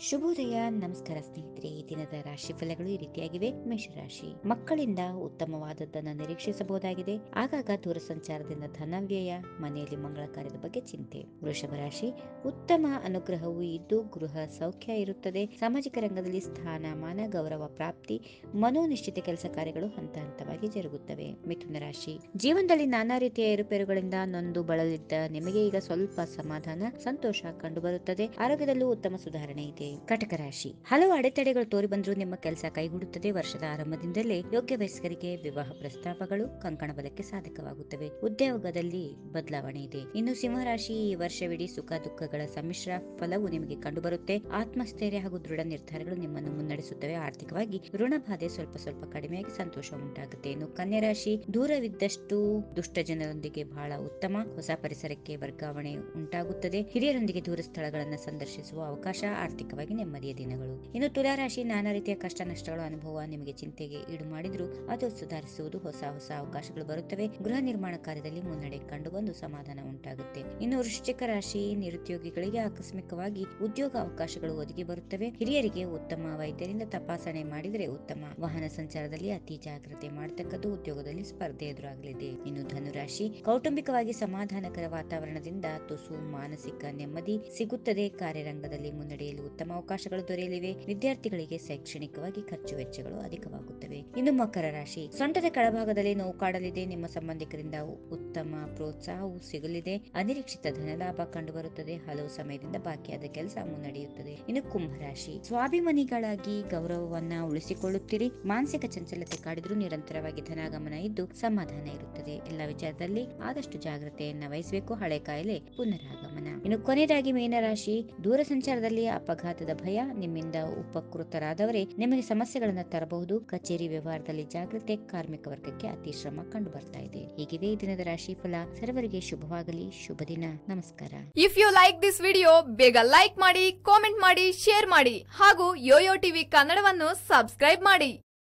ಶುಭೋದಯ ನಮಸ್ಕಾರ ಸ್ನೇಹಿತರೆ ಈ ದಿನದ ರಾಶಿ ಫಲಗಳು ಈ ರೀತಿಯಾಗಿವೆ ಮೇಷರಾಶಿ ಮಕ್ಕಳಿಂದ ಉತ್ತಮವಾದದ್ದನ್ನು ನಿರೀಕ್ಷಿಸಬಹುದಾಗಿದೆ ಆಗಾಗ ದೂರ ಸಂಚಾರದಿಂದ ಧನವ್ಯಯ ಮನೆಯಲ್ಲಿ ಮಂಗಳ ಕಾರ್ಯದ ಬಗ್ಗೆ ಚಿಂತೆ ವೃಷಭ ರಾಶಿ ಉತ್ತಮ ಅನುಗ್ರಹವು ಇದ್ದು ಗೃಹ ಸೌಖ್ಯ ಇರುತ್ತದೆ ಸಾಮಾಜಿಕ ರಂಗದಲ್ಲಿ ಸ್ಥಾನಮಾನ ಗೌರವ ಪ್ರಾಪ್ತಿ ಮನೋನಿಶ್ಚಿತ ಕೆಲಸ ಕಾರ್ಯಗಳು ಹಂತ ಹಂತವಾಗಿ ಜರುಗುತ್ತವೆ ಮಿಥುನ ರಾಶಿ ಜೀವನದಲ್ಲಿ ನಾನಾ ರೀತಿಯ ಏರುಪೇರುಗಳಿಂದ ನೊಂದು ಬಳಲಿದ್ದ ನಿಮಗೆ ಈಗ ಸ್ವಲ್ಪ ಸಮಾಧಾನ ಸಂತೋಷ ಕಂಡುಬರುತ್ತದೆ ಆರೋಗ್ಯದಲ್ಲೂ ಉತ್ತಮ ಸುಧಾರಣೆ ಇದೆ ಕಟಕ ರಾಶಿ ಹಲವು ಅಡೆತಡೆಗಳು ತೋರಿ ಬಂದರೂ ನಿಮ್ಮ ಕೆಲಸ ಕೈಗೂಡುತ್ತದೆ ವರ್ಷದ ಆರಂಭದಿಂದಲೇ ಯೋಗ್ಯ ವಯಸ್ಕರಿಗೆ ವಿವಾಹ ಪ್ರಸ್ತಾಪಗಳು ಕಂಕಣ ಬಲಕ್ಕೆ ಸಾಧಕವಾಗುತ್ತವೆ ಉದ್ಯೋಗದಲ್ಲಿ ಬದಲಾವಣೆ ಇದೆ ಇನ್ನು ಸಿಂಹರಾಶಿ ಈ ವರ್ಷವಿಡೀ ಸುಖ ದುಃಖಗಳ ಸಮ್ಮಿಶ್ರ ಫಲವು ನಿಮಗೆ ಕಂಡುಬರುತ್ತೆ ಆತ್ಮಸ್ಥೈರ್ಯ ಹಾಗೂ ದೃಢ ನಿರ್ಧಾರಗಳು ನಿಮ್ಮನ್ನು ಮುನ್ನಡೆಸುತ್ತವೆ ಆರ್ಥಿಕವಾಗಿ ಋಣ ಬಾಧೆ ಸ್ವಲ್ಪ ಸ್ವಲ್ಪ ಕಡಿಮೆಯಾಗಿ ಸಂತೋಷ ಉಂಟಾಗುತ್ತೆ ಇನ್ನು ಕನ್ಯಾ ರಾಶಿ ದೂರವಿದ್ದಷ್ಟು ದುಷ್ಟ ಜನರೊಂದಿಗೆ ಬಹಳ ಉತ್ತಮ ಹೊಸ ಪರಿಸರಕ್ಕೆ ವರ್ಗಾವಣೆ ಉಂಟಾಗುತ್ತದೆ ಹಿರಿಯರೊಂದಿಗೆ ದೂರ ಸ್ಥಳಗಳನ್ನು ಸಂದರ್ಶಿಸುವ ಅವಕಾಶ ಆರ್ಥಿಕವಾಗಿ ನೆಮ್ಮದಿಯ ದಿನಗಳು ಇನ್ನು ತುಲಾರಾಶಿ ನಾನಾ ರೀತಿಯ ಕಷ್ಟ ನಷ್ಟಗಳ ಅನುಭವ ನಿಮಗೆ ಚಿಂತೆಗೆ ಈಡು ಮಾಡಿದ್ರು ಅದು ಸುಧಾರಿಸುವುದು ಹೊಸ ಹೊಸ ಅವಕಾಶಗಳು ಬರುತ್ತವೆ ಗೃಹ ನಿರ್ಮಾಣ ಕಾರ್ಯದಲ್ಲಿ ಮುನ್ನಡೆ ಕಂಡು ಬಂದು ಸಮಾಧಾನ ಉಂಟಾಗುತ್ತೆ ಇನ್ನು ವೃಶ್ಚಿಕ ರಾಶಿ ನಿರುದ್ಯೋಗಿಗಳಿಗೆ ಆಕಸ್ಮಿಕವಾಗಿ ಉದ್ಯೋಗ ಅವಕಾಶಗಳು ಒದಗಿ ಬರುತ್ತವೆ ಹಿರಿಯರಿಗೆ ಉತ್ತಮ ವೈದ್ಯರಿಂದ ತಪಾಸಣೆ ಮಾಡಿದರೆ ಉತ್ತಮ ವಾಹನ ಸಂಚಾರದಲ್ಲಿ ಅತಿ ಜಾಗ್ರತೆ ಮಾಡತಕ್ಕದ್ದು ಉದ್ಯೋಗದಲ್ಲಿ ಸ್ಪರ್ಧೆ ಎದುರಾಗಲಿದೆ ಇನ್ನು ಧನುರಾಶಿ ಕೌಟುಂಬಿಕವಾಗಿ ಸಮಾಧಾನಕರ ವಾತಾವರಣದಿಂದ ತುಸು ಮಾನಸಿಕ ನೆಮ್ಮದಿ ಸಿಗುತ್ತದೆ ಕಾರ್ಯರಂಗದಲ್ಲಿ ಮುನ್ನಡೆಯಲು ಉತ್ತಮ ಅವಕಾಶಗಳು ದೊರೆಯಲಿವೆ ವಿದ್ಯಾರ್ಥಿಗಳಿಗೆ ಶೈಕ್ಷಣಿಕವಾಗಿ ಖರ್ಚು ವೆಚ್ಚಗಳು ಅಧಿಕವಾಗುತ್ತವೆ ಇನ್ನು ಮಕರ ರಾಶಿ ಸೊಂಟದ ಕೆಳಭಾಗದಲ್ಲಿ ನೋವು ಕಾಡಲಿದೆ ನಿಮ್ಮ ಸಂಬಂಧಿಕರಿಂದ ಉತ್ತಮ ಪ್ರೋತ್ಸಾಹವು ಸಿಗಲಿದೆ ಅನಿರೀಕ್ಷಿತ ಧನಲಾಭ ಕಂಡುಬರುತ್ತದೆ ಹಲವು ಸಮಯದಿಂದ ಬಾಕಿಯಾದ ಕೆಲಸ ಮುನ್ನಡೆಯುತ್ತದೆ ಇನ್ನು ಕುಂಭರಾಶಿ ಸ್ವಾಭಿಮಾನಿಗಳಾಗಿ ಗೌರವವನ್ನ ಉಳಿಸಿಕೊಳ್ಳುತ್ತೀರಿ ಮಾನಸಿಕ ಚಂಚಲತೆ ಕಾಡಿದ್ರೂ ನಿರಂತರವಾಗಿ ಧನಾಗಮನ ಇದ್ದು ಸಮಾಧಾನ ಇರುತ್ತದೆ ಎಲ್ಲ ವಿಚಾರದಲ್ಲಿ ಆದಷ್ಟು ಜಾಗ್ರತೆಯನ್ನ ವಹಿಸಬೇಕು ಹಳೆ ಕಾಯಿಲೆ ಪುನರಾಗಮನ ಇನ್ನು ಕೊನೆಯದಾಗಿ ಮೀನರಾಶಿ ದೂರ ಸಂಚಾರದಲ್ಲಿ ಅಪಘಾತದ ಭಯ ನಿಮ್ಮಿಂದ ಉಪಕೃತರಾದವರೇ ನಿಮಗೆ ಸಮಸ್ಯೆಗಳನ್ನು ತರಬಹುದು ಕಚೇರಿ ವ್ಯವಹಾರದಲ್ಲಿ ಜಾಗ್ರತೆ ಕಾರ್ಮಿಕ ವರ್ಗಕ್ಕೆ ಅತಿ ಶ್ರಮ ಕಂಡು ಬರ್ತಾ ಇದೆ ಹೀಗಿವೆ ಈ ದಿನದ ರಾಶಿ ಫಲ ಸರ್ವರಿಗೆ ಶುಭವಾಗಲಿ ಶುಭ ದಿನ ನಮಸ್ಕಾರ if you like this video ಬೇಗ ಲೈಕ್ ಮಾಡಿ ಕಾಮೆಂಟ್ ಮಾಡಿ ಶೇರ್ ಮಾಡಿ ಹಾಗೂ ಯೋಯೋ ಟಿವಿ ಕನ್ನಡವನ್ನು ಸಬ್ಸ್ಕ್ರೈಬ್ ಮಾಡಿ